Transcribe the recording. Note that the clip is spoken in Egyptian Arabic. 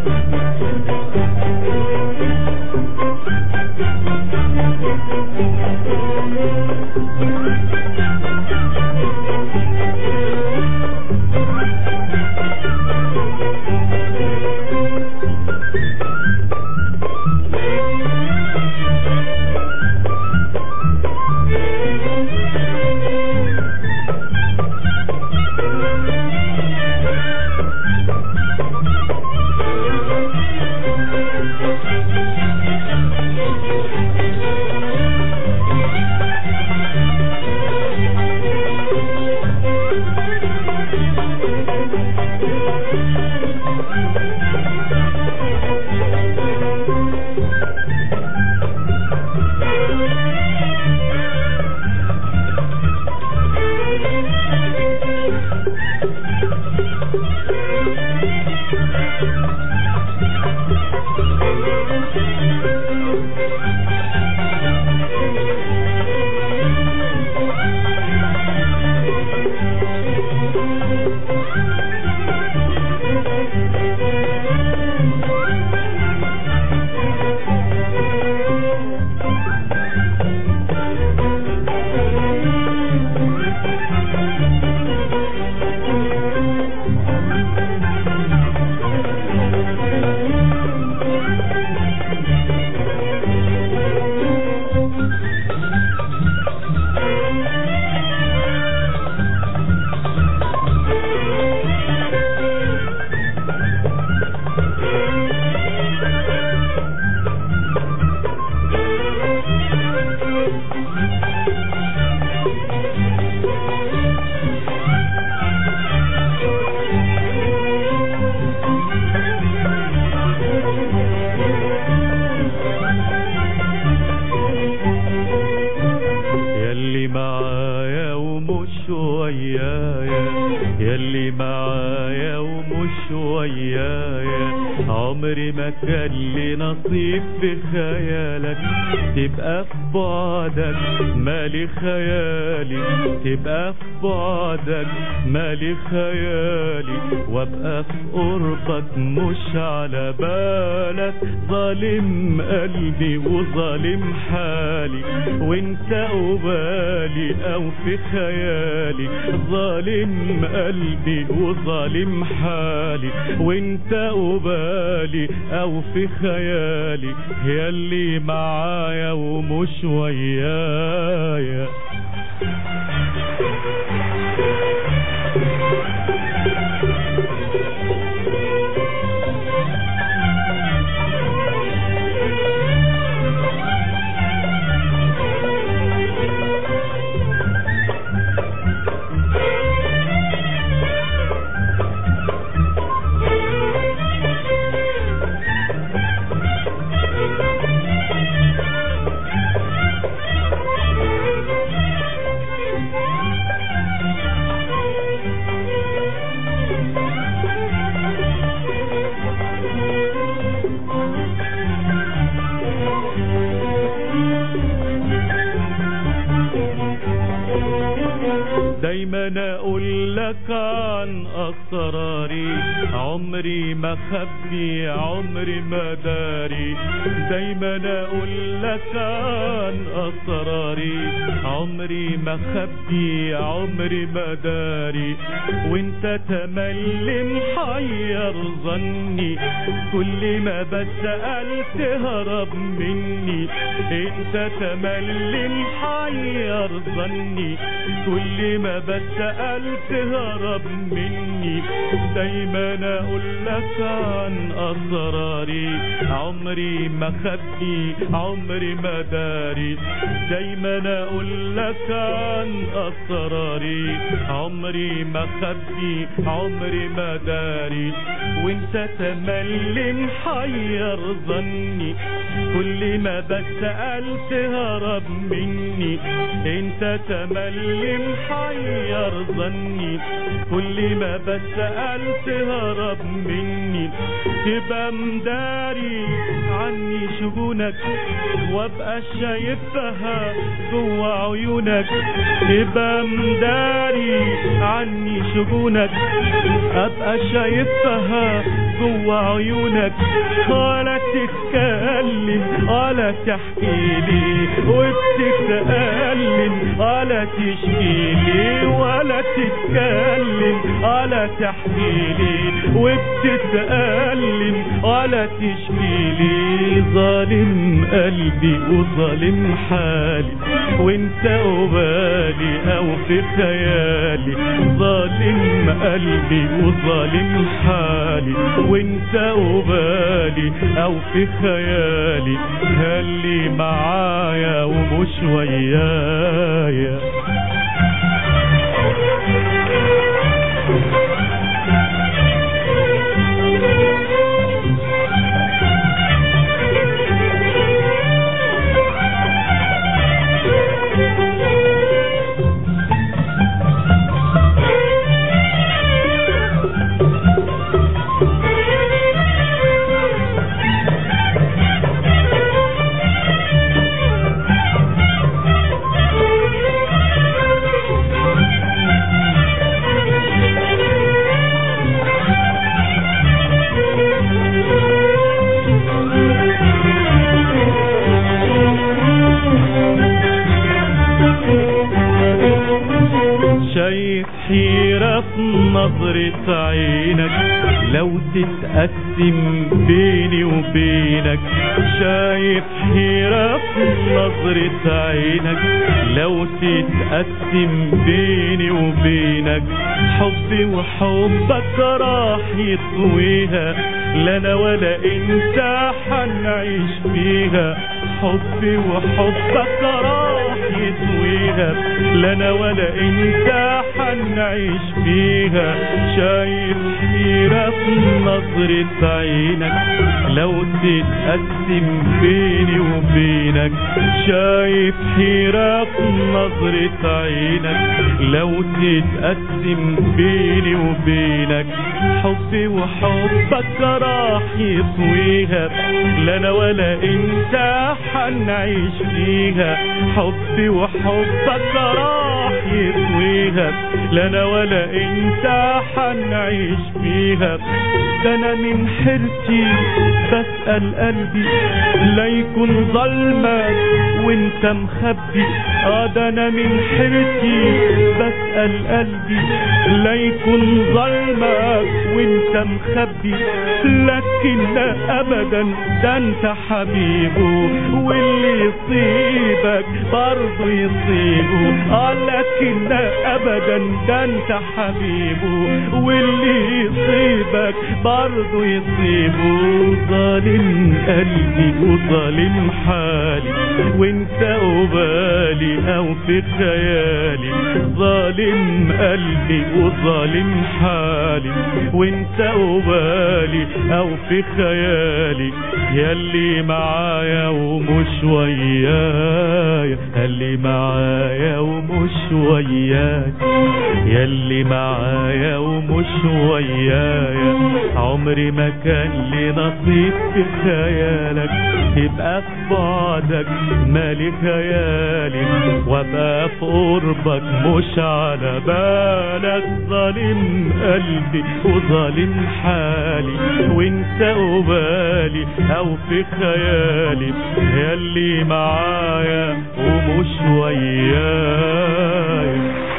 يلي معايا ومش ويايا يلي معايا ومش ويايا عمري ما كان لي نصيب في خيالك تبقى في بعدك مالي خيالي تبقى في بعدك مالي خيالي وابقى في قربك مش على بالك ظالم قلبي وظالم حالي وانت قبالي او في خيالي ظالم قلبي وظالم حالي وانت قبالي او في خيالي ياللي معايا ومش ويايا دايما اقول لك عن اسراري عمري ما خبي عمري ما داري دايما اقول لك عن اسراري عمري ما خبي عمري ما داري وانت تملي محير ظني كل ما بسأل تهرب مني انت تملي محير ظني كل ما بسأل تهرب مني دايما اقول لك عن اسراري عمري ما خبي عمري ما داري دايما اقول لك عن اسراري عمري ما خبي عمري ما داري وانت تملي محير ظني كل ما بسأل تهرب مني انت تملي محير ظني كل ما بسأل تهرب مني تبقى مداري عني شجونك وابقى شايفها جوا عيونك تبقى مداري عني شجونك ابقى شايفها جوا عيونك ولا تتكلم ولا تحكي لي وبتتألم ولا تشكي لي ولا تتكلم ولا تحكي لي وبتتألم ولا تشكي لي ظالم قلبي وظالم حالي وانت قبالي او في خيالي ظالم قلبي وظالم حالي وانت قبالي او في خيالي خلي معايا ومش ويايا شايف حيرة في نظرة عينك لو تتقسم بيني وبينك شايف حيرة في نظرة عينك لو تتقسم بيني وبينك حبي وحبك راح يطويها لا انا ولا انت حنعيش فيها حبي وحبك راح يطويها لا انا ولا انت حنعيش فيها شايف حيرة في نظرة عينك لو تتقسم بيني وبينك شايف حيرة في نظرة عينك لو تتقسم بيني وبينك حبي وحبك راح يطويها لا انا ولا انت حنعيش فيها حبي وحبك راح يطويها لا انا ولا انت حنعيش فيها ده انا من حيرتي بسأل قلبي لا يكون ظلمك وانت مخبي اه ده انا من حيرتي بسأل قلبي لا يكون ظلمك وانت مخبي لكن ابدا ده انت حبيبه واللي يصيبك برضه يصيبه اه لكن ابدا ده انت حبيبه واللي يصيبك برضه يصيبه ظالم قلبي وظالم حالي وانت قبالي او في خيالي ظالم قلبي وظالم حالي وانت قبالي او في خيالي ياللي معايا ومش ويايا ياللي معايا ومش وياك ياللي معايا ومش ويايا عمري ما كان لي نصيب في خيالك تبقى في بعدك مالي خيالي وابقى في قربك مش على بالك ظالم قلبي وظالم حالي وانت قبالي او في خيالي ياللي معايا ومش وياي